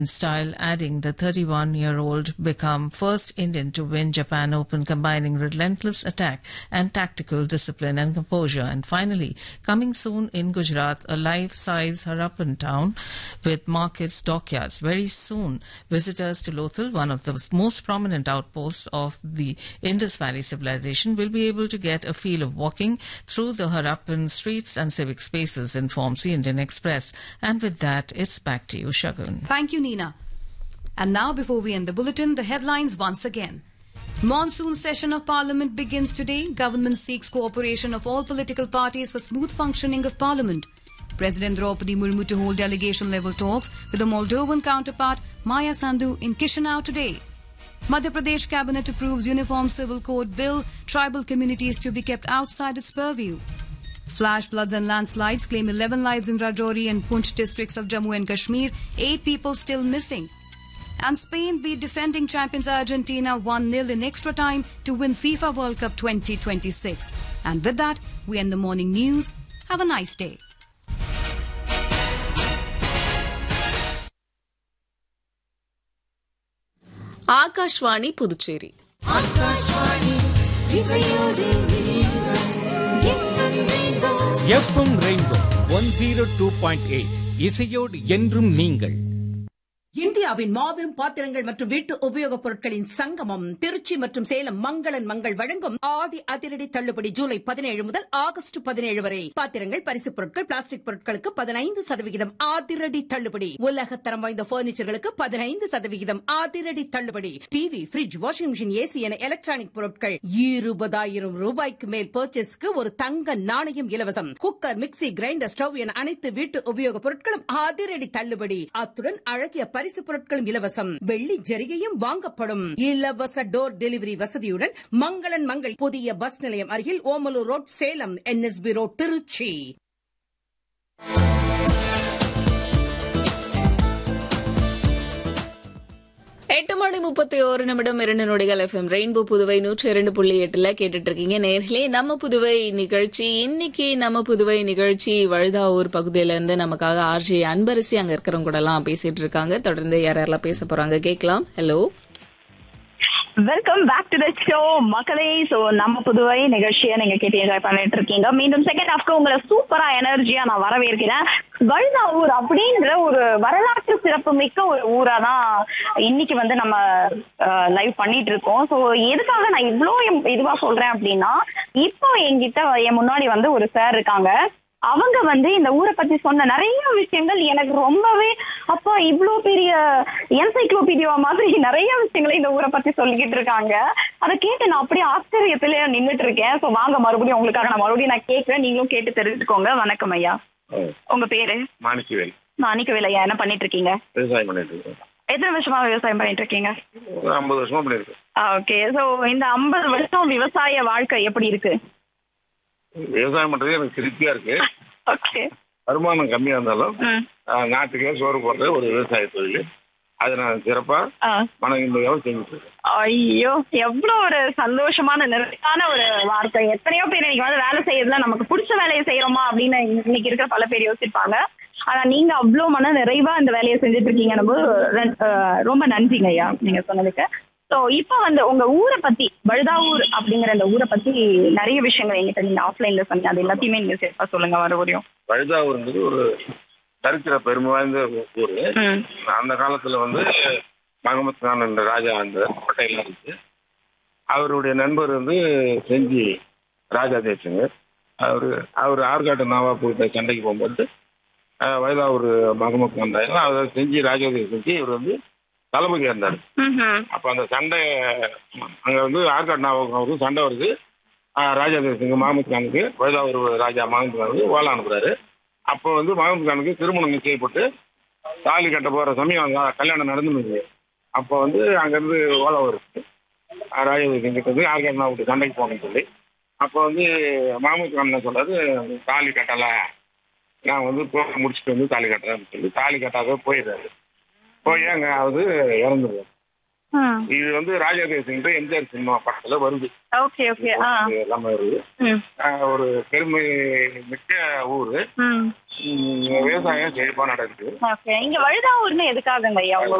style, adding the 31 year old become first Indian to win Japan Open, combining relentless attack and tactical discipline and composure. And finally, coming soon in Gujarat, a life size Harappan town with markets, dockyards. Very soon, visitors to Lothal, one of the most prominent outposts of the Indus Valley civilization, will be able to get a feel of walking through the Harappan streets and civic spaces, informs the Indian Express. And with that, it's back to you, Shagun. Thank you, Nina. And now, before we end the bulletin, the headlines once again. Monsoon session of Parliament begins today. Government seeks cooperation of all political parties for smooth functioning of Parliament. President Draupadi Murmu to hold delegation level talks with the Moldovan counterpart Maya Sandu in Chisinau today. Madhya Pradesh cabinet approves Uniform Civil Code bill, tribal communities to be kept outside its purview. Flash floods and landslides claim 11 lives in Rajouri and Punch districts of Jammu and Kashmir, 8 people still missing. And Spain beat defending champions Argentina 1 0 in extra time to win FIFA World Cup 2026. And with that, we end the morning news. Have a nice day. Akashvani Puducherry FM Rainbow one zero two point eight இசையோடு என்றும் நீங்கள் இந்தியாவின் மாபெரும் பாத்திரங்கள் மற்றும் வீட்டு உபயோகப் பொருட்களின் சங்கமம் திருச்சி மற்றும் சேலம் மங்களன் மங்கள் வழங்கும் ஆடி அதிரடி தள்ளுபடி ஜூலை பதினேழு முதல் ஆகஸ்ட் பதினேழு வரை பாத்திரங்கள் பரிசுப் பொருட்கள் பிளாஸ்டிக் பொருட்களுக்கு பதினைந்து சதவிகிதம் அதிரடி தள்ளுபடி உலகத்தரம் வாய்ந்த பர்னிச்சர்களுக்கு பதினைந்து சதவிகிதம் அதிரடி தள்ளுபடி TV fridge washing machine AC என எலக்ட்ரானிக் பொருட்கள் இருபதாயிரம் ரூபாய்க்கு மேல் பர்ச்சேஸ்க்கு ஒரு தங்க நாணயம் இலவசம் குக்கர் மிக்சி கிரைண்டர் ஸ்டவ் என அனைத்து வீட்டு உபயோகப் பொருட்களும் அதிரடி தள்ளுபடி அத்துடன் அழகிய பரிசு பொருட்களும் இலவசம் வெள்ளி ஜரிகையும் வாங்கப்படும் இலவச டோர் டெலிவரி வசதியுடன் மங்களன் மங்கள் புதிய பஸ் நிலையம் அருகில் Omalur road Salem NSB road Tiruchi எட்டு மணி முப்பத்தி ஒரு நிமிடம் இரண்டு நொடிகள் எஃப்எம் ரெயின்போ புதுவை நூற்றி இரண்டு புள்ளி எட்டுல கேட்டுட்டு இருக்கீங்க நேர்களே நம்ம புதுவை நிகழ்ச்சி இன்னைக்கு நம்ம புதுவை நிகழ்ச்சி வழுதாவூர் பகுதியில இருந்து நமக்காக ஆர்ஜி அன்பரசி அங்க இருக்கிறவங்க கூட எல்லாம் பேசிட்டு இருக்காங்க தொடர்ந்து யார் யாரெல்லாம் பேச போறாங்க கேட்கலாம் hello welcome back to the show மக்களே சோ நம்ம புதுவை நிகழ்ச்சியை நீங்க கேட்டு என்ஜாய் பண்ணிட்டு இருக்கீங்க மீண்டும் செகண்ட் ஹாஃப்க்கு உங்களை சூப்பரா எனர்ஜியா நான் வரவேற்கிறேன் வழுதாவூர் அப்படின்ற ஒரு வரலாற்று சிறப்பு மிக்க ஒரு ஊரா தான் இன்னைக்கு வந்து நம்ம லைவ் பண்ணிட்டு இருக்கோம் சோ எதுக்காக நான் இவ்வளோ இதுவா சொல்றேன் அப்படின்னா இப்போ என்கிட்ட என் முன்னாடி வந்து ஒரு சார் இருக்காங்க அவங்க வந்து இந்த ஊரை பத்தி சொன்ன நிறைய விஷயங்கள் எனக்கு ரொம்பவே அப்பா இவ்வளோ பெரிய என்சைக்ளோபீடியா மாதிரி நிறைய விஷயங்களை இந்த ஊரை பத்தி சொல்லிக்கிட்டு இருக்காங்க அதை கேட்டு நான் அப்படியே ஆச்சரியத்திலே நின்றுட்டு இருக்கேன் ஸோ வாங்க மறுபடியும் உங்களுக்காக நான் மறுபடியும் நான் கேட்கிறேன் நீங்களும் கேட்டு தெரிஞ்சுக்கோங்க வணக்கம் ஐயா உங்க பேரு மாணிக்கவேல் மாணிக்கவேல் ஐயா என்ன பண்ணிட்டு இருக்கீங்க விவசாயம் பண்ணிட்டு இருக்கேன் எத்தனை வருஷமா விவசாயம் பண்ணிட்டு இருக்கீங்க ஒரு ஐம்பது வருஷமா பண்ணிருக்கேன் ஓகே ஸோ இந்த ஐம்பது வருஷம் விவசாய வாழ்க்கை எப்படி இருக்கு விவசாயம் பண்றது எனக்கு திருப்தியா இருக்கு ஓகே வருமானம் கம்மியா இருந்தாலும் ம் ஆஹ், நாட்டுக்கே சோறு போடுறது ஒரு விவசாய தொழில் அதை நான் சிறப்பா ஆ மன நிம்மதியாகவும் செஞ்சுட்டு இருக்கேன் ஐயோ எவ்வளவு ஒரு சந்தோஷமான நிறைவான ஒரு வார்த்தை எத்தனையோ பேர் இன்னைக்கு வந்து வேலை செய்யறதுல நமக்கு பிடிச்ச வேலையை செய்யறோமா அப்படின்னு இன்னைக்கு இருக்கிற பல பேர் யோசிப்பாங்க ஆனா நீங்க அவ்வளவு மன நிறைவா இந்த வேலையை செஞ்சுட்டு இருக்கீங்க நம்ம ரொம்ப நன்றிங்க ஐயா நீங்க சொன்னதுக்கு ஸோ இப்போ வந்து உங்க ஊரை பத்தி பழுதாவூர் அப்படிங்கிற அந்த ஊரை பத்தி நிறைய விஷயங்கள் எங்கிட்ட நீங்க ஆஃப்லைன்ல சொன்னீங்க அது எல்லாத்தையுமே நீங்க சேர்ப்பா சொல்லுங்க மறுபடியும் வழுதாவூர்ன்றது ஒரு சரித்திர பெருமை வாய்ந்த ஊர் ம் அந்த காலத்துல வந்து மகமத் கான் என்ற ராஜா அந்த கோட்டையில இருந்து அவருடைய நண்பர் வந்து செஞ்சி ராஜா தேசிங்க அவர் அவர் ஆற்காட்டு நவாப் கிட்ட சண்டைக்கு போகும்போது ஆஹ், வயதாவூர் மகமத் கான் ராஜா அவர் செஞ்சி ராஜாதேவி செஞ்சு இவர் வந்து தளபதியா இருந்தார் ம்ஹும். அப்ப அந்த சண்டை அங்க வந்து ஆற்காடு நாவகம் சண்டை வருது ஆஹ் ராஜா சிங் மஹமத் கானுக்கு வயதாவூர் ராஜா மஹமத் கானுக்கு ஓலை அனுப்புறாரு அப்போ வந்து மஹமத் கானுக்கு திருமணம் நிச்சயப்பட்டு தாலி கட்ட போற சமயம் அங்க கல்யாணம் நடந்துருந்தது அப்போ வந்து அங்கேருந்து ஓலை வருது ஆஹ் ராஜா சிங் கிட்ட வந்து ஆற்காடு நாவுக்கு சண்டைக்கு போகணும்னு சொல்லி அப்போ வந்து மஹமத் கான் என்ன சொல்றாரு தாலி கட்டல நான் வந்து போர் முடிச்சுட்டு வந்து தாலி கட்டுறேன்னு சொல்லி தாலி கட்டாத போயிடுறாரு போய் அங்க அது இறந்துருவாரு ம் இது வந்து ராஜாதேசிங்கிட்ட எம்ஜிஆர் சினிமா படத்துல வருது ஓகே ஓகே ஆ இது எல்லாமே வருது ம் ஆஹ் ஒரு பெருமை மிக்க ஊரு ம் ம், விவசாயம் செழிப்பா நடக்குது ஓகே இங்க வழுதாவூர்னு எதுக்காகங்க ஐயா உங்க